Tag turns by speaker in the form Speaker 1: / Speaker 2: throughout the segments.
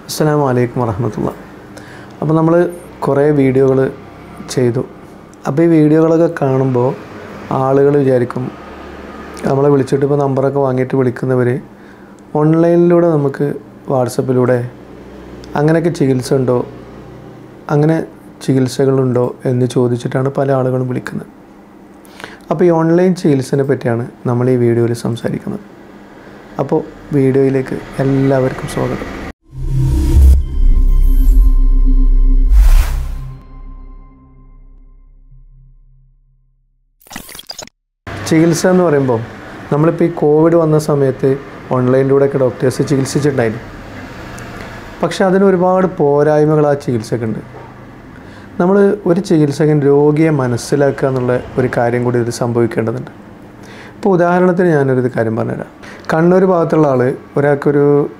Speaker 1: അസ്സലാമു അലൈക്കും വറഹമത്തുള്ള അപ്പോൾ നമ്മൾ കുറേ വീഡിയോകൾ ചെയ്തു അപ്പോൾ ഈ വീഡിയോകളൊക്കെ കാണുമ്പോൾ ആളുകൾ വിചാരിക്കും നമ്മളെ വിളിച്ചിട്ട് ഇപ്പോൾ നമ്പറൊക്കെ വാങ്ങിയിട്ട് വിളിക്കുന്നവർ ഓൺലൈനിലൂടെ നമുക്ക് വാട്സപ്പിലൂടെ അങ്ങനെയൊക്കെ ചികിത്സ ഉണ്ടോ അങ്ങനെ ചികിത്സകളുണ്ടോ എന്ന് ചോദിച്ചിട്ടാണ് പല ആളുകളും വിളിക്കുന്നത് അപ്പോൾ ഈ ഓൺലൈൻ ചികിത്സനെ പറ്റിയാണ് നമ്മൾ ഈ വീഡിയോയിൽ സംസാരിക്കുന്നത് അപ്പോൾ വീഡിയോയിലേക്ക് എല്ലാവർക്കും സ്വാഗതം ചികിത്സ എന്ന് പറയുമ്പോൾ നമ്മളിപ്പോൾ ഈ കോവിഡ് വന്ന സമയത്ത് ഓൺലൈനിലൂടെയൊക്കെ ഡോക്ടേഴ്സ് ചികിത്സിച്ചിട്ടുണ്ടായിരുന്നു പക്ഷെ അതിന് ഒരുപാട് പോരായ്മകൾ ആ ചികിത്സക്കുണ്ട് നമ്മൾ ഒരു ചികിത്സകൻ രോഗിയെ മനസ്സിലാക്കുക എന്നുള്ള ഒരു കാര്യം കൂടി ഇത് സംഭവിക്കേണ്ടതുണ്ട് ഇപ്പോൾ ഉദാഹരണത്തിന് ഞാനൊരു കാര്യം പറഞ്ഞുതരാം കണ്ണൂർ ഭാഗത്തുള്ള ആൾ ഒരാൾക്കൊരു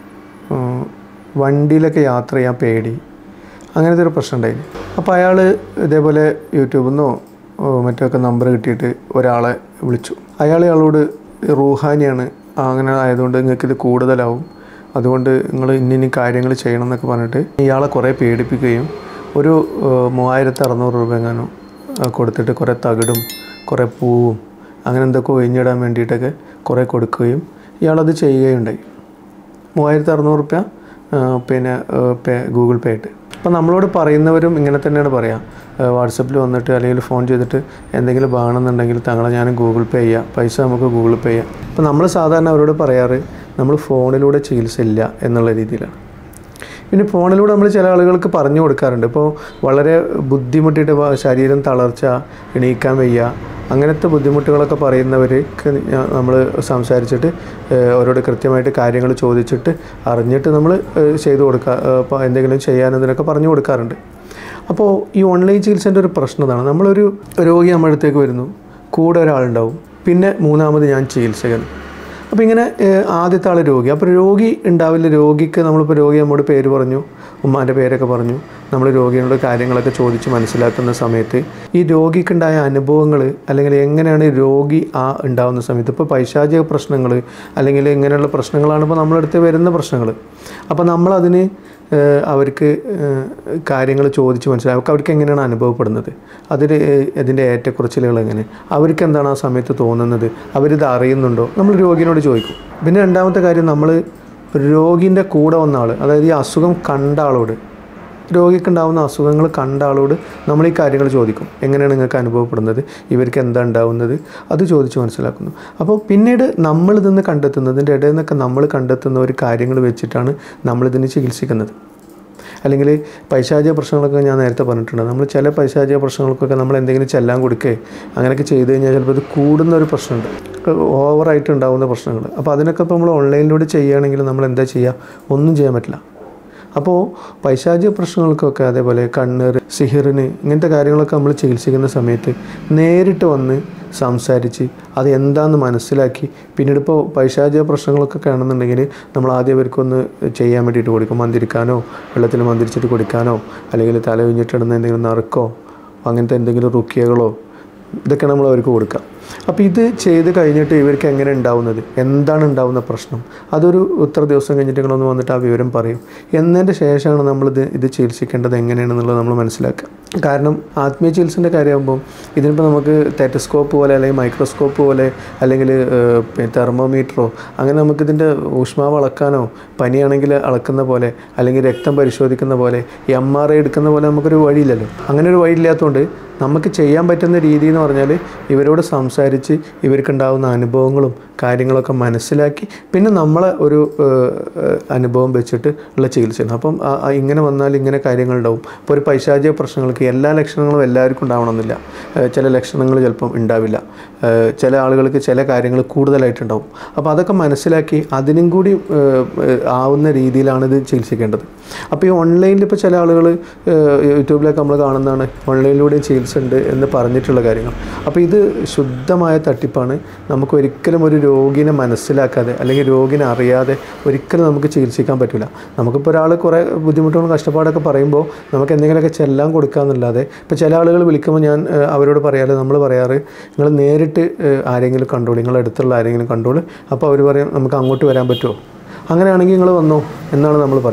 Speaker 1: ഉം, വണ്ടിയിലൊക്കെ യാത്ര ചെയ്യാൻ പേടി അങ്ങനത്തെ ഒരു പ്രശ്നം ഉണ്ടായിരുന്നു അപ്പോൾ അയാൾ ഇതേപോലെ യൂട്യൂബിൽ നിന്നോ ഓ, മറ്റൊക്കെ നമ്പർ കിട്ടിയിട്ട് ഒരാളെ വിളിച്ചു അയാൾ ഇയാളോട് റൂഹാനിയാണ് ആ, അങ്ങനെ ആയതുകൊണ്ട് നിങ്ങൾക്ക് ഇത് കൂടുതലാവും അതുകൊണ്ട് നിങ്ങൾ ഇന്ന ഇനി കാര്യങ്ങൾ ചെയ്യണം എന്നൊക്കെ പറഞ്ഞിട്ട് ഇയാളെ കുറേ പേടിപ്പിക്കുകയും ഒരു ഏഹ്, മൂവായിരത്തി അറുന്നൂറ് രൂപ എങ്ങാനോ ആ, കൊടുത്തിട്ട് കുറേ തകിടും കുറേ പൂവും അങ്ങനെ എന്തൊക്കെ ഒഴിഞ്ഞിടാൻ വേണ്ടിയിട്ടൊക്കെ കുറേ കൊടുക്കുകയും ഇയാളത് ചെയ്യുകയുണ്ടായി മൂവായിരത്തി അറുന്നൂറ് റുപ്യ പിന്നെ ഏഹ്, പേ ഗൂഗിൾ പേ ആയിട്ട് അപ്പോൾ നമ്മളോട് പറയുന്നവരും ഇങ്ങനെ തന്നെയാണ് പറയുക വാട്സപ്പിൽ വന്നിട്ട് അല്ലെങ്കിൽ ഫോൺ ചെയ്തിട്ട് എന്തെങ്കിലും വേണമെന്നുണ്ടെങ്കിൽ തങ്ങളെ ഞാൻ ഗൂഗിൾ പേ ചെയ്യാം പൈസ നമുക്ക് ഗൂഗിൾ പേ ചെയ്യാം അപ്പോൾ നമ്മൾ സാധാരണ അവരോട് പറയാറ് നമ്മൾ ഫോണിലൂടെ ചികിത്സ ഇല്ല എന്നുള്ള രീതിയിലാണ് പിന്നെ ഫോണിലൂടെ നമ്മൾ ചില ആളുകൾക്ക് പറഞ്ഞു കൊടുക്കാറുണ്ട് ഇപ്പോൾ വളരെ ബുദ്ധിമുട്ടിയിട്ട് വ- ശരീരം തളർച്ച എണീക്കാൻ വയ്യ അങ്ങനത്തെ ബുദ്ധിമുട്ടുകളൊക്കെ പറയുന്നവർക്ക് നമ്മൾ സംസാരിച്ചിട്ട് ഏഹ്, അവരോട് കൃത്യമായിട്ട് കാര്യങ്ങൾ ചോദിച്ചിട്ട് അറിഞ്ഞിട്ട് നമ്മൾ ചെയ്തു കൊടുക്കുക ഏഹ്, ഇപ്പോൾ എന്തെങ്കിലും ചെയ്യാനതിനൊക്കെ പറഞ്ഞു കൊടുക്കാറുണ്ട് അപ്പോൾ ഈ ഓൺലൈൻ ചികിത്സേൻ്റെ ഒരു പ്രശ്നം ഇതാണ് നമ്മളൊരു രോഗി നമ്മുടെ അടുത്തേക്ക് വരുന്നു കൂടെ ഒരാളുണ്ടാവും പിന്നെ മൂന്നാമത് ഞാൻ ചികിത്സകൻ അപ്പോൾ ഇങ്ങനെ ഏഹ്, ആദ്യത്തെ ആൾ രോഗി അപ്പോൾ രോഗി ഉണ്ടാവില്ല രോഗിക്ക് നമ്മളിപ്പോൾ രോഗി നമ്മോട് പേര് പറഞ്ഞു ഉമ്മാൻ്റെ പേരൊക്കെ പറഞ്ഞു നമ്മൾ രോഗിയോട് കാര്യങ്ങളൊക്കെ ചോദിച്ച് മനസ്സിലാക്കുന്ന സമയത്ത് ഈ രോഗിക്കുണ്ടായ അനുഭവങ്ങൾ അല്ലെങ്കിൽ എങ്ങനെയാണ് രോഗി ആ ഉണ്ടാകുന്ന സമയത്ത് ഇപ്പോൾ പൈശാചിക പ്രശ്നങ്ങൾ അല്ലെങ്കിൽ ഇങ്ങനെയുള്ള പ്രശ്നങ്ങളാണ് ഇപ്പോൾ നമ്മളടുത്ത് വരുന്ന പ്രശ്നങ്ങൾ അപ്പോൾ നമ്മളതിന് ഏഹ്, അവർക്ക് കാര്യങ്ങൾ ചോദിച്ച് മനസ്സിലാക്കും അവർക്ക് എങ്ങനെയാണ് അനുഭവപ്പെടുന്നത് അതിൽ ഇതിൻ്റെ ഏറ്റക്കുറച്ചിലുകൾ എങ്ങനെ അവർക്ക് എന്താണ് ആ സമയത്ത് തോന്നുന്നത് അവരിത് അറിയുന്നുണ്ടോ നമ്മൾ രോഗിയോട് ചോദിക്കും പിന്നെ രണ്ടാമത്തെ കാര്യം നമ്മൾ രോഗിൻ്റെ കൂടെ വന്ന ആൾ അതായത് ഈ അസുഖം കണ്ട ആളോട് രോഗിക്കുണ്ടാവുന്ന അസുഖങ്ങൾ കണ്ട ആളോട് നമ്മൾ ഈ കാര്യങ്ങൾ ചോദിക്കും എങ്ങനെയാണ് നിങ്ങൾക്ക് അനുഭവപ്പെടുന്നത് ഇവർക്ക് എന്താ ഉണ്ടാവുന്നത് അത് ചോദിച്ച് മനസ്സിലാക്കുന്നു അപ്പോൾ പിന്നീട് നമ്മൾ ഇതിന്ന് കണ്ടെത്തുന്നതിൻ്റെ ഇടയിൽ നിന്നൊക്കെ നമ്മൾ കണ്ടെത്തുന്ന ഒരു കാര്യങ്ങൾ വെച്ചിട്ടാണ് നമ്മളിതിന് ചികിത്സിക്കുന്നത് അല്ലെങ്കിൽ പൈശാചിക പ്രശ്നങ്ങളൊക്കെ ഞാൻ നേരത്തെ പറഞ്ഞിട്ടുണ്ട് നമ്മൾ ചില പൈശാചിക പ്രശ്നങ്ങൾക്കൊക്കെ നമ്മൾ എന്തെങ്കിലും ചെല്ലാൻ കൊടുക്കുക അങ്ങനെയൊക്കെ ചെയ്ത് കഴിഞ്ഞാൽ ചിലപ്പോൾ ഇത് കൂടുന്ന ഒരു പ്രശ്നമുണ്ട് ഓവറായിട്ട് ഉണ്ടാകുന്ന പ്രശ്നങ്ങൾ അപ്പോൾ അതിനൊക്കെ ഇപ്പോൾ നമ്മൾ ഓൺലൈനിലൂടെ ചെയ്യുകയാണെങ്കിൽ നമ്മൾ എന്താ ചെയ്യുക ഒന്നും ചെയ്യാൻ പറ്റില്ല അപ്പോൾ പൈശാചിക പ്രശ്നങ്ങൾക്കൊക്കെ അതേപോലെ കണ്ണീർ സിഹിറിന് ഇങ്ങനത്തെ കാര്യങ്ങളൊക്കെ നമ്മൾ ചികിത്സിക്കുന്ന സമയത്ത് നേരിട്ട് വന്ന് സംസാരിച്ച് അത് എന്താണെന്ന് മനസ്സിലാക്കി പിന്നീട് ഇപ്പോൾ പൈശാചിക പ്രശ്നങ്ങളൊക്കെ കാണുന്നുണ്ടെങ്കിൽ നമ്മൾ ആദ്യം അവർക്കൊന്ന് ചെയ്യാൻ വേണ്ടിയിട്ട് കൊടുക്കും മന്തിരിക്കാനോ വെള്ളത്തിൽ മന്തിരിച്ചിട്ട് കൊടുക്കാനോ അല്ലെങ്കിൽ തല ഒഴിഞ്ഞിട്ടിടുന്ന എന്തെങ്കിലും നറുക്കോ അങ്ങനത്തെ എന്തെങ്കിലും റുക്കിയകളോ ഇതൊക്കെ നമ്മൾ അവർക്ക് കൊടുക്കുക അപ്പോൾ ഇത് ചെയ്ത് കഴിഞ്ഞിട്ട് ഇവർക്ക് എങ്ങനെ ഉണ്ടാവുന്നത് എന്താണ് ഉണ്ടാവുന്ന പ്രശ്നം അതൊരു ഇത്ര ദിവസം കഴിഞ്ഞിട്ട് നിങ്ങളൊന്ന് വന്നിട്ട് ആ വിവരം പറയും എന്നതിൻ്റെ ശേഷമാണ് നമ്മളിത് ഇത് ചികിത്സിക്കേണ്ടത് എങ്ങനെയാണെന്നുള്ളത് നമ്മൾ മനസ്സിലാക്കുക കാരണം ആത്മീയ ചികിത്സൻ്റെ കാര്യമാകുമ്പോൾ ഇതിനിപ്പോൾ നമുക്ക് ടെറ്റസ്കോപ്പ് പോലെ അല്ലെങ്കിൽ മൈക്രോസ്കോപ്പ് പോലെ അല്ലെങ്കിൽ തെർമോമീറ്ററോ അങ്ങനെ നമുക്കിതിൻ്റെ ഊഷ്മാവ് അളക്കാനോ പനിയാണെങ്കിൽ അളക്കുന്ന പോലെ അല്ലെങ്കിൽ രക്തം പരിശോധിക്കുന്ന പോലെ എം ആർ ഐ എടുക്കുന്ന പോലെ നമുക്കൊരു വഴിയില്ലല്ലോ അങ്ങനെ ഒരു വഴിയില്ലാത്തതുകൊണ്ട് നമുക്ക് ചെയ്യാൻ പറ്റുന്ന രീതി എന്ന് പറഞ്ഞാൽ ഇവരോട് സംസാരിച്ച് ഇവർക്കുണ്ടാകുന്ന അനുഭവങ്ങളും കാര്യങ്ങളൊക്കെ മനസ്സിലാക്കി പിന്നെ നമ്മളെ ഒരു ഏഹ്, ഏഹ്, അനുഭവം വെച്ചിട്ട് ഉള്ള ചികിത്സയാണ് അപ്പം ആ- ആ ഇങ്ങനെ വന്നാൽ ഇങ്ങനെ കാര്യങ്ങളുണ്ടാവും ഇപ്പോൾ ഒരു പൈശാചിക പ്രശ്നങ്ങൾക്ക് എല്ലാ ലക്ഷണങ്ങളും എല്ലാവർക്കും ഉണ്ടാവണമെന്നില്ല ഏഹ്, ചില ലക്ഷണങ്ങൾ ചിലപ്പം ഉണ്ടാവില്ല ഏഹ്, ചില ആളുകൾക്ക് ചില കാര്യങ്ങൾ കൂടുതലായിട്ടുണ്ടാവും അപ്പോൾ അതൊക്കെ മനസ്സിലാക്കി അതിനും കൂടി ഏഹ്, ഏഹ്, ആവുന്ന രീതിയിലാണ് ഇത് ചികിത്സിക്കേണ്ടത് അപ്പോൾ ഈ ഓൺലൈനിൽ ഇപ്പോൾ ചില ആളുകൾ യൂട്യൂബിലൊക്കെ നമ്മൾ കാണുന്നതാണ് ഓൺലൈനിലൂടെയും ചികിത്സ ഉണ്ട് എന്ന് പറഞ്ഞിട്ടുള്ള കാര്യങ്ങൾ അപ്പോൾ ഇത് ശുദ്ധമായ തട്ടിപ്പാണ് നമുക്ക് ഒരിക്കലും ഒരു രോഗിനെ മനസ്സിലാക്കാതെ അല്ലെങ്കിൽ രോഗിനെ അറിയാതെ ഒരിക്കലും നമുക്ക് ചികിത്സിക്കാൻ പറ്റില്ല നമുക്കിപ്പോൾ ഒരാൾ കുറേ ബുദ്ധിമുട്ടുകളും കഷ്ടപ്പാടൊക്കെ പറയുമ്പോൾ നമുക്ക് എന്തെങ്കിലുമൊക്കെ ചെല്ലാൻ കൊടുക്കാമെന്നല്ലാതെ ഇപ്പോൾ ചില ആളുകൾ വിളിക്കുമ്പോൾ ഞാൻ ഏഹ്, അവരോട് പറയാറ് നമ്മൾ പറയാറ് നിങ്ങൾ നേരിട്ട് ഏഹ്, ആരെങ്കിലും കണ്ടോളൂ നിങ്ങളുടെ അടുത്തുള്ള ആരെങ്കിലും കണ്ടോളൂ അപ്പോൾ അവർ പറയും നമുക്ക് അങ്ങോട്ട് വരാൻ പറ്റുമോ അങ്ങനെയാണെങ്കിൽ നിങ്ങൾ വന്നോ എന്നാണ് നമ്മൾ പറയാറ്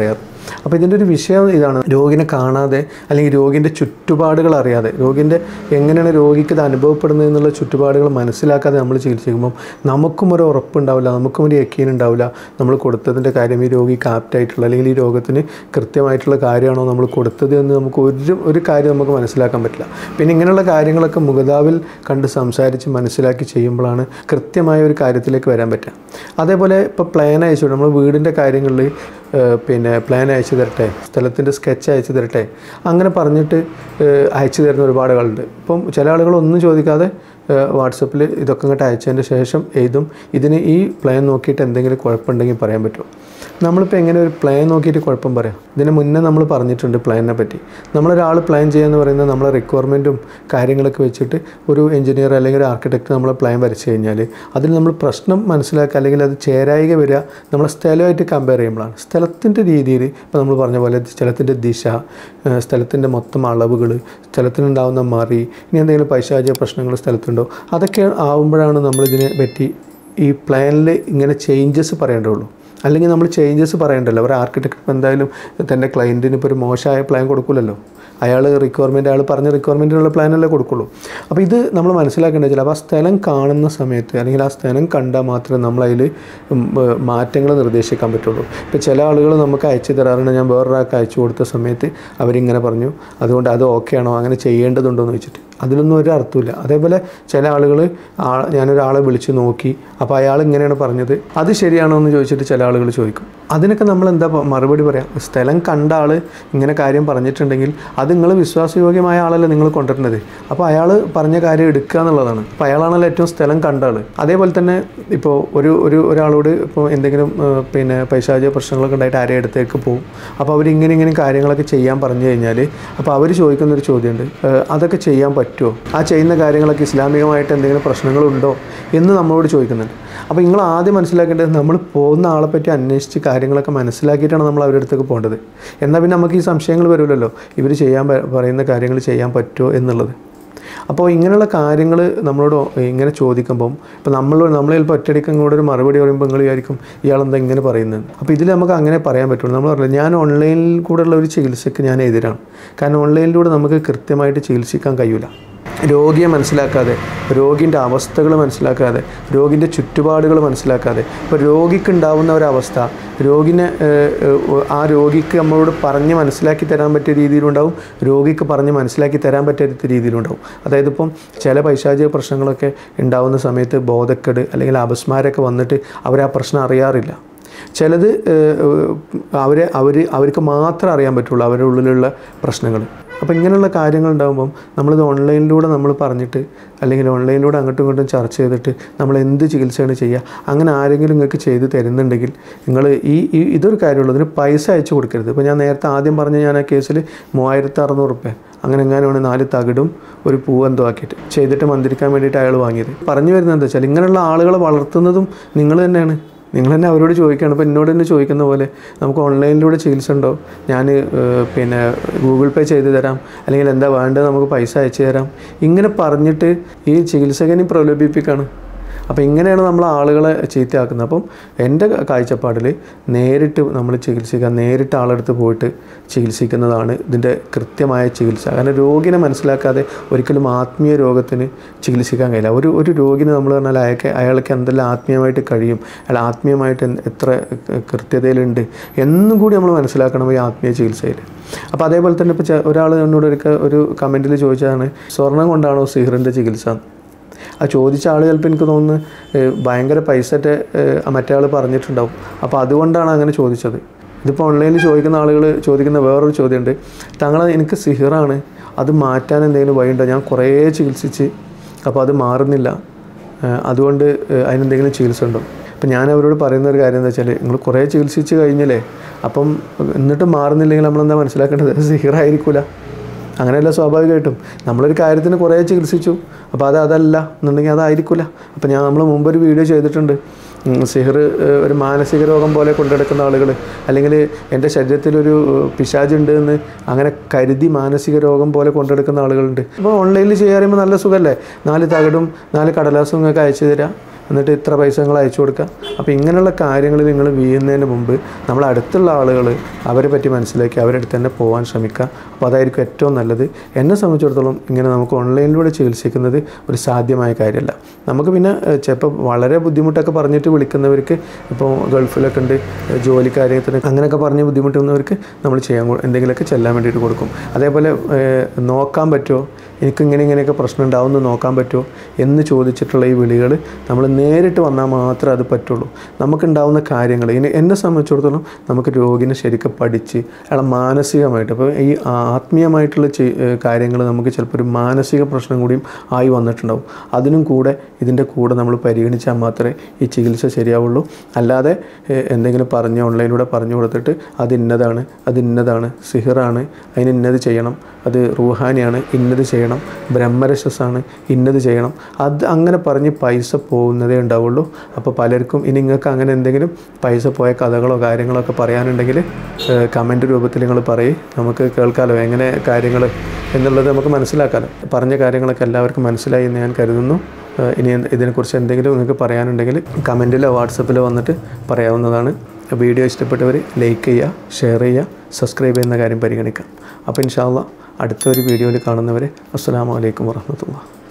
Speaker 1: അപ്പോൾ ഇതിൻ്റെ ഒരു വിഷയം ഇതാണ് രോഗിനെ കാണാതെ അല്ലെങ്കിൽ രോഗിൻ്റെ ചുറ്റുപാടുകൾ അറിയാതെ രോഗിൻ്റെ എങ്ങനെയാണ് രോഗിക്ക് ഇത് അനുഭവപ്പെടുന്നത് എന്നുള്ള ചുറ്റുപാടുകൾ മനസ്സിലാക്കാതെ നമ്മൾ ചികിത്സിക്കുമ്പം നമുക്കും ഒരു ഉറപ്പുണ്ടാവില്ല നമുക്കും ഒരു യക്കീൻ ഉണ്ടാവില്ല നമ്മൾ കൊടുത്തതിൻ്റെ കാര്യം ഈ രോഗിക്ക് ആപ്റ്റായിട്ടുള്ള അല്ലെങ്കിൽ ഈ രോഗത്തിന് കൃത്യമായിട്ടുള്ള കാര്യമാണോ നമ്മൾ കൊടുത്തത് എന്ന് നമുക്ക് ഒരു ഒരു കാര്യം നമുക്ക് മനസ്സിലാക്കാൻ പറ്റില്ല പിന്നെ ഇങ്ങനെയുള്ള കാര്യങ്ങളൊക്കെ മുഖതാവിൽ കണ്ട് സംസാരിച്ച് മനസ്സിലാക്കി ചെയ്യുമ്പോഴാണ് കൃത്യമായ ഒരു കാര്യത്തിലേക്ക് വരാൻ പറ്റുക അതേപോലെ ഇപ്പോൾ പ്ലാൻ അയച്ചു നമ്മൾ വീടിൻ്റെ കാര്യങ്ങളിൽ ഏഹ്, പിന്നെ പ്ലാൻ അയച്ചു തരട്ടെ സ്ഥലത്തിൻ്റെ സ്കെച്ച് അയച്ചു തരട്ടെ അങ്ങനെ പറഞ്ഞിട്ട് ഏഹ്, അയച്ചു തരുന്ന ഒരുപാട് ആളുണ്ട് ഇപ്പം ചില ആളുകൾ ഒന്നും ചോദിക്കാതെ വാട്സപ്പിൽ ഇതൊക്കെ ഇങ്ങോട്ട് അയച്ചതിന് ശേഷം എഴുതും ഇതിന് ഈ പ്ലാൻ നോക്കിയിട്ട് എന്തെങ്കിലും കുഴപ്പമുണ്ടെങ്കിൽ പറയാൻ പറ്റുമോ നമ്മളിപ്പോൾ എങ്ങനെ ഒരു പ്ലാൻ നോക്കിയിട്ട് കുഴപ്പം പറയാം ഇതിന് മുന്നേ നമ്മൾ പറഞ്ഞിട്ടുണ്ട് പ്ലാനിനെ പറ്റി നമ്മളൊരാൾ പ്ലാൻ ചെയ്യാന്ന് പറയുന്നത് നമ്മളെ റിക്വയർമെൻറ്റും കാര്യങ്ങളൊക്കെ വെച്ചിട്ട് ഒരു എഞ്ചിനീയർ അല്ലെങ്കിൽ ഒരു ആർക്കിടെക്ട് നമ്മളെ പ്ലാൻ വരച്ച് കഴിഞ്ഞാൽ അതിൽ നമ്മൾ പ്രശ്നം മനസ്സിലാക്കുക അല്ലെങ്കിൽ അത് ചേരായിക വരിക നമ്മളെ സ്ഥലമായിട്ട് കമ്പയർ ചെയ്യുമ്പോഴാണ് സ്ഥലത്തിൻ്റെ രീതിയിൽ ഇപ്പോൾ നമ്മൾ പറഞ്ഞ പോലെ സ്ഥലത്തിൻ്റെ ദിശ ഏഹ് സ്ഥലത്തിൻ്റെ മൊത്തം അളവുകൾ സ്ഥലത്തിനുണ്ടാവുന്ന മറി ഇനി എന്തെങ്കിലും പൈശാചിക പ്രശ്നങ്ങൾ സ്ഥലത്തുണ്ടോ അതൊക്കെ ആവുമ്പോഴാണ് നമ്മളിതിനെ പറ്റി ഈ പ്ലാനിൽ ഇങ്ങനെ ചേഞ്ചസ് പറയേണ്ടതുള്ളൂ അല്ലെങ്കിൽ നമ്മൾ ചേഞ്ചസ് പറയണ്ടല്ലോ ഒരു ആർക്കിടെക്ട് എന്തായാലും തൻ്റെ ക്ലയൻറ്റിന് ഇപ്പോൾ ഒരു മോശമായ പ്ലാൻ കൊടുക്കില്ലല്ലോ അയാൾ റിക്വയർമെൻറ്റ് അയാൾ പറഞ്ഞ റിക്വയർമെൻറ്റിനുള്ള പ്ലാനല്ലേ കൊടുക്കുള്ളൂ അപ്പോൾ ഇത് നമ്മൾ മനസ്സിലാക്കേണ്ടത് വെച്ചാൽ അപ്പോൾ ആ സ്ഥലം കാണുന്ന സമയത്ത് അല്ലെങ്കിൽ ആ സ്ഥലം കണ്ടാൽ മാത്രമേ നമ്മൾ അതിൽ മാറ്റങ്ങൾ നിർദ്ദേശിക്കാൻ പറ്റുള്ളൂ ഇപ്പോൾ ചില ആളുകൾ നമുക്ക് അയച്ചു തരാറുണ്ട് ഞാൻ വേറൊരാൾക്ക് അയച്ചു കൊടുത്ത സമയത്ത് അവരിങ്ങനെ പറഞ്ഞു അതുകൊണ്ട് അത് ഓക്കെ ആണോ അങ്ങനെ ചെയ്യേണ്ടതുണ്ടോ എന്ന് വെച്ചിട്ട് അതിലൊന്നും ഒരു അർത്ഥമില്ല അതേപോലെ ചില ആളുകൾ ഞാനൊരാളെ വിളിച്ച് നോക്കി അപ്പോൾ അയാൾ ഇങ്ങനെയാണ് പറഞ്ഞത് അത് ശരിയാണോ എന്ന് ചോദിച്ചിട്ട് ചില ആളുകൾ ചോദിക്കും അതിനൊക്കെ നമ്മൾ എന്താ പ- മറുപടി പറയാം സ്ഥലം കണ്ട ആൾ ഇങ്ങനെ കാര്യം പറഞ്ഞിട്ടുണ്ടെങ്കിൽ അത് നിങ്ങൾ വിശ്വാസയോഗ്യമായ ആളല്ലേ നിങ്ങൾ കൊണ്ടുവരുന്നത് അപ്പോൾ അയാൾ പറഞ്ഞ കാര്യം എടുക്കുക എന്നുള്ളതാണ് അപ്പോൾ അയാളാണല്ലോ ഏറ്റവും സ്ഥലം കണ്ട ആൾ അതേപോലെ തന്നെ ഇപ്പോൾ ഒരു ഒരു ഒരാളോട് ഇപ്പോൾ എന്തെങ്കിലും ഏഹ്, പിന്നെ പൈശാചിക പ്രശ്നങ്ങളൊക്കെ ഉണ്ടായിട്ട് ആരെ അടുത്തേക്ക് പോകും അപ്പോൾ അവർ ഇങ്ങനെ ഇങ്ങനെ കാര്യങ്ങളൊക്കെ ചെയ്യാൻ പറഞ്ഞു കഴിഞ്ഞാൽ അപ്പോൾ അവർ ചോദിക്കുന്നൊരു ചോദ്യമുണ്ട് ഏഹ്, അതൊക്കെ ചെയ്യാൻ പറ്റുമോ ആ ചെയ്യുന്ന കാര്യങ്ങളൊക്കെ ഇസ്ലാമികമായിട്ട് എന്തെങ്കിലും പ്രശ്നങ്ങളുണ്ടോ എന്ന് നമ്മളോട് ചോദിക്കുന്നുണ്ട് അപ്പോൾ നിങ്ങൾ ആദ്യം മനസ്സിലാക്കേണ്ടത് നമ്മൾ പോകുന്ന ആളെ പറ്റി അന്വേഷിച്ച് കാര്യങ്ങളൊക്കെ മനസ്സിലാക്കിയിട്ടാണ് നമ്മൾ അവരുടെ അടുത്തേക്ക് പോകേണ്ടത് എന്നാൽ പിന്നെ നമുക്ക് ഈ സംശയങ്ങൾ വരുമല്ലോ ഇവർ ചെയ്യാൻ പ- പറയുന്ന കാര്യങ്ങൾ ചെയ്യാൻ പറ്റുമോ എന്നുള്ളത് അപ്പോൾ ഇങ്ങനെയുള്ള കാര്യങ്ങൾ നമ്മളോട് ഇങ്ങനെ ചോദിക്കുമ്പം ഇപ്പോൾ നമ്മൾ നമ്മൾ ചിലപ്പോൾ ഒറ്റയടിക്ക് ഇങ്ങോട്ട് ഒരു മറുപടി പറയുമ്പോൾ നിങ്ങൾ വിചാരിക്കും ഇയാളെന്താ ഇങ്ങനെ പറയുന്നത് അപ്പോൾ ഇതിൽ നമുക്ക് അങ്ങനെ പറയാൻ പറ്റുള്ളൂ നമ്മൾ പറഞ്ഞില്ല ഞാൻ ഓൺലൈനിൽ കൂടെയുള്ള ഒരു ചികിത്സയ്ക്ക് ഞാൻ എതിരാണ് കാരണം ഓൺലൈനിലൂടെ നമുക്ക് കൃത്യമായിട്ട് ചികിത്സിക്കാൻ കഴിയില്ല രോഗിയെ മനസ്സിലാക്കാതെ രോഗിൻ്റെ അവസ്ഥകൾ മനസ്സിലാക്കാതെ രോഗിൻ്റെ ചുറ്റുപാടുകൾ മനസ്സിലാക്കാതെ ഇപ്പോൾ രോഗിക്ക് ഉണ്ടാവുന്ന ഒരവസ്ഥ രോഗിനെ ഏഹ്, ഏഹ്, ആ രോഗിക്ക് നമ്മളോട് പറഞ്ഞ് മനസ്സിലാക്കി തരാൻ പറ്റിയ രീതിയിലുണ്ടാവും രോഗിക്ക് പറഞ്ഞ് മനസ്സിലാക്കി തരാൻ പറ്റാത്ത രീതിയിലുണ്ടാവും അതായത് ഇപ്പം ചില പൈശാചിക പ്രശ്നങ്ങളൊക്കെ ഉണ്ടാവുന്ന സമയത്ത് ബോധക്കേട് അല്ലെങ്കിൽ അപസ്മാരമൊക്കെ വന്നിട്ട് അവർ ആ പ്രശ്നം അറിയാറില്ല ചിലത് ഏഹ്, അവരെ അവർ അവർക്ക് മാത്രം അറിയാൻ പറ്റുള്ളൂ അവരുടെ ഉള്ളിലുള്ള പ്രശ്നങ്ങൾ അപ്പോൾ ഇങ്ങനെയുള്ള കാര്യങ്ങൾ ഉണ്ടാകുമ്പം നമ്മളിത് ഓൺലൈനിലൂടെ നമ്മൾ പറഞ്ഞിട്ട് അല്ലെങ്കിൽ ഓൺലൈനിലൂടെ അങ്ങോട്ടും ഇങ്ങോട്ടും ചർച്ച ചെയ്തിട്ട് നമ്മൾ എന്ത് ചികിത്സയാണ് ചെയ്യുക അങ്ങനെ ആരെങ്കിലും നിങ്ങൾക്ക് ചെയ്ത് തരുന്നുണ്ടെങ്കിൽ നിങ്ങൾ ഈ ഈ ഇതൊരു കാര്യമുള്ളൂ ഇതിന് പൈസ അയച്ചു കൊടുക്കരുത് ഇപ്പോൾ ഞാൻ നേരത്തെ ആദ്യം പറഞ്ഞ ഞാൻ ആ കേസിൽ മൂവായിരത്തി അറുന്നൂറ് റുപ്യ അങ്ങനെ എങ്ങനെയാണ് നാല് തകിടും ഒരു പൂവെന്തോ ആക്കിയിട്ട് ചെയ്തിട്ട് മന്ത്രിക്കാൻ വേണ്ടിയിട്ട് അയാൾ വാങ്ങിയത് പറഞ്ഞു വരുന്നത് എന്താ വെച്ചാൽ ഇങ്ങനെയുള്ള ആളുകളെ വളർത്തുന്നതും നിങ്ങൾ തന്നെയാണ് നിങ്ങൾ തന്നെ അവരോട് ചോദിക്കുകയാണ് ഇപ്പോൾ എന്നോട് തന്നെ ചോദിക്കുന്ന പോലെ നമുക്ക് ഓൺലൈനിലൂടെ ചികിത്സ ഉണ്ടോ ഞാൻ ഏഹ്, പിന്നെ ഗൂഗിൾ പേ ചെയ്ത് തരാം അല്ലെങ്കിൽ എന്താ വേണ്ടത് നമുക്ക് പൈസ അയച്ചു തരാം ഇങ്ങനെ പറഞ്ഞിട്ട് ഈ ചികിത്സകനെ പ്രലോഭിപ്പിക്കുകയാണ് അപ്പോൾ ഇങ്ങനെയാണ് നമ്മൾ ആളുകളെ ചീത്തയാക്കുന്നത് അപ്പം എൻ്റെ കാഴ്ചപ്പാടിൽ നേരിട്ട് നമ്മൾ ചികിത്സിക്കുക നേരിട്ട് ആളെടുത്ത് പോയിട്ട് ചികിത്സിക്കുന്നതാണ് ഇതിൻ്റെ കൃത്യമായ ചികിത്സ കാരണം രോഗിനെ മനസ്സിലാക്കാതെ ഒരിക്കലും ആത്മീയ രോഗത്തിന് ചികിത്സിക്കാൻ കഴിയില്ല ഒരു ഒരു രോഗിനെ നമ്മൾ പറഞ്ഞാൽ അയാൾക്ക് അയാൾക്ക് എന്തെല്ലാം ആത്മീയമായിട്ട് കഴിയും അയാൾ ആത്മീയമായിട്ട് എന്ത് എത്ര കൃത്യതയിലുണ്ട് എന്നും കൂടി നമ്മൾ മനസ്സിലാക്കണം ഈ ആത്മീയ ചികിത്സയിൽ അപ്പോൾ അതേപോലെ തന്നെ ഇപ്പോൾ ഒരാൾ എന്നോട് ഒരു ഒരു കമൻറ്റിൽ ചോദിച്ചതാണ് സ്വർണം കൊണ്ടാണോ സിഹറിൻ്റെ ചികിത്സ ആ ചോദിച്ച ആൾ ചിലപ്പോൾ എനിക്ക് തോന്നുന്നു ഏഹ് ഭയങ്കര പൈസത്തെ മറ്റേ ആൾ പറഞ്ഞിട്ടുണ്ടാവും അപ്പോൾ അതുകൊണ്ടാണ് അങ്ങനെ ചോദിച്ചത് ഇതിപ്പോൾ ഓൺലൈനിൽ ചോദിക്കുന്ന ആളുകൾ ചോദിക്കുന്ന വേറൊരു ചോദ്യമുണ്ട് തങ്ങളെ എനിക്ക് സിഹിറാണ് അത് മാറ്റാൻ എന്തെങ്കിലും വഴിയുണ്ടോ ഞാൻ കുറേ ചികിത്സിച്ച് അപ്പോൾ അത് മാറുന്നില്ല ഏഹ് അതുകൊണ്ട് ഏഹ് അതിനെന്തെങ്കിലും ചികിത്സ ഉണ്ടോ അപ്പം ഞാൻ അവരോട് പറയുന്ന ഒരു കാര്യം എന്താ വെച്ചാൽ നിങ്ങൾ കുറേ ചികിത്സിച്ച് കഴിഞ്ഞല്ലേ അപ്പം എന്നിട്ട് മാറുന്നില്ലെങ്കിൽ നമ്മളെന്താ മനസ്സിലാക്കേണ്ടത് സിഹിറായിരിക്കില്ല അങ്ങനെയല്ല സ്വാഭാവികമായിട്ടും നമ്മളൊരു കാര്യത്തിന് കുറേ ചികിത്സിച്ചു അപ്പോൾ അത് അതല്ല എന്നുണ്ടെങ്കിൽ അതായിരിക്കില്ല അപ്പോൾ ഞാൻ നമ്മൾ മുമ്പൊരു വീഡിയോ ചെയ്തിട്ടുണ്ട് ഉം, സിഹിർ ഏഹ്, ഒരു മാനസിക രോഗം പോലെ കൊണ്ടെടുക്കുന്ന ആളുകൾ അല്ലെങ്കിൽ എൻ്റെ ശരീരത്തിലൊരു ഏഹ്, പിശാചുണ്ട് എന്ന് അങ്ങനെ കരുതി മാനസിക രോഗം പോലെ കൊണ്ടെടുക്കുന്ന ആളുകളുണ്ട് അപ്പോൾ ഓൺലൈനിൽ ചെയ്യാറുമ്പോൾ നല്ല സുഖമല്ലേ നാല് തകടും നാല് കടലാസും നിങ്ങൾക്ക് അയച്ചു തരാം എന്നിട്ട് ഇത്ര പൈസ നിങ്ങൾ അയച്ചു കൊടുക്കുക അപ്പോൾ ഇങ്ങനെയുള്ള കാര്യങ്ങളിൽ നിങ്ങൾ വീഴുന്നതിന് മുമ്പ് നമ്മൾ അടുത്തുള്ള ആളുകൾ അവരെ പറ്റി മനസ്സിലാക്കി അവരുടെ അടുത്ത് തന്നെ പോകാൻ ശ്രമിക്കുക അപ്പോൾ അതായിരിക്കും ഏറ്റവും നല്ലത് എന്നെ സംബന്ധിച്ചിടത്തോളം ഇങ്ങനെ നമുക്ക് ഓൺലൈനിലൂടെ ചികിത്സിക്കുന്നത് ഒരു സാധ്യമായ കാര്യമല്ല നമുക്ക് പിന്നെ ഏഹ്, ചിലപ്പോൾ വളരെ ബുദ്ധിമുട്ടൊക്കെ പറഞ്ഞിട്ട് വിളിക്കുന്നവർക്ക് ഇപ്പോൾ ഗൾഫിലൊക്കെ ഉണ്ട് ഏഹ്, ജോലി കാര്യത്തിന് അങ്ങനെയൊക്കെ പറഞ്ഞ് ബുദ്ധിമുട്ടുന്നവർക്ക് നമ്മൾ ചെയ്യാൻ കൊ- എന്തെങ്കിലുമൊക്കെ ചെല്ലാൻ വേണ്ടിയിട്ട് കൊടുക്കും അതേപോലെ ഏഹ്, നോക്കാൻ പറ്റുമോ എനിക്ക് ഇങ്ങനെ ഇങ്ങനെയൊക്കെ പ്രശ്നം ഉണ്ടാവുമെന്ന് നോക്കാൻ പറ്റുമോ എന്ന് ചോദിച്ചിട്ടുള്ള ഈ വിളികൾ നമ്മൾ നേരിട്ട് വന്നാൽ മാത്രമേ അത് പറ്റുള്ളൂ നമുക്കുണ്ടാവുന്ന കാര്യങ്ങൾ ഇനി എന്നെ സംബന്ധിച്ചിടത്തോളം നമുക്ക് രോഗിനെ ശരിക്കും പഠിച്ച് അയാളെ മാനസികമായിട്ട് അപ്പോൾ ഈ ആത്മീയമായിട്ടുള്ള കാര്യങ്ങൾ നമുക്ക് ചിലപ്പോൾ ഒരു മാനസിക പ്രശ്നം കൂടിയും ആയി വന്നിട്ടുണ്ടാവും അതിനും കൂടെ ഇതിൻ്റെ കൂടെ നമ്മൾ പരിഗണിച്ചാൽ മാത്രമേ ഈ ചികിത്സ ശരിയാവുള്ളൂ അല്ലാതെ ഏഹ്, എന്തെങ്കിലും പറഞ്ഞ് ഓൺലൈനിലൂടെ പറഞ്ഞു കൊടുത്തിട്ട് അത് ഇന്നതാണ് അത് ഇന്നതാണ് സിഹിറാണ് അതിന് ഇന്നത് ചെയ്യണം അത് റൂഹാനിയാണ് ഇന്നത് ചെയ്യണം ബ്രഹ്മരശസ്സാണ് ഇന്നത് ചെയ്യണം അത് അങ്ങനെ പറഞ്ഞ് പൈസ പോകുന്നതേ ഉണ്ടാവുള്ളൂ അപ്പോൾ പലർക്കും ഇനി നിങ്ങൾക്ക് അങ്ങനെ എന്തെങ്കിലും പൈസ പോയ കഥകളോ കാര്യങ്ങളോ ഒക്കെ പറയാനുണ്ടെങ്കിൽ കമൻറ്റ് രൂപത്തിൽ നിങ്ങൾ പറയും നമുക്ക് കേൾക്കാമല്ലോ എങ്ങനെ കാര്യങ്ങൾ എന്നുള്ളത് നമുക്ക് മനസ്സിലാക്കാമല്ലോ പറഞ്ഞ കാര്യങ്ങളൊക്കെ എല്ലാവർക്കും മനസ്സിലായി എന്ന് ഞാൻ കരുതുന്നു ഏഹ് ഇനി എന്ത് ഇതിനെക്കുറിച്ച് എന്തെങ്കിലും നിങ്ങൾക്ക് പറയാനുണ്ടെങ്കിൽ കമൻറ്റിലോ വാട്സപ്പിലോ വന്നിട്ട് പറയാവുന്നതാണ് വീഡിയോ ഇഷ്ടപ്പെട്ടവർ ലൈക്ക് ചെയ്യുക ഷെയർ ചെയ്യുക സബ്സ്ക്രൈബ് ചെയ്യുന്ന കാര്യം പരിഗണിക്കാം അപ്പോൾ ഇൻഷാല്ല അടുത്തൊരു വീഡിയോയിൽ കാണുന്നവരെ അസ്സാം വലൈക്കും വാഹമത്തുള്ള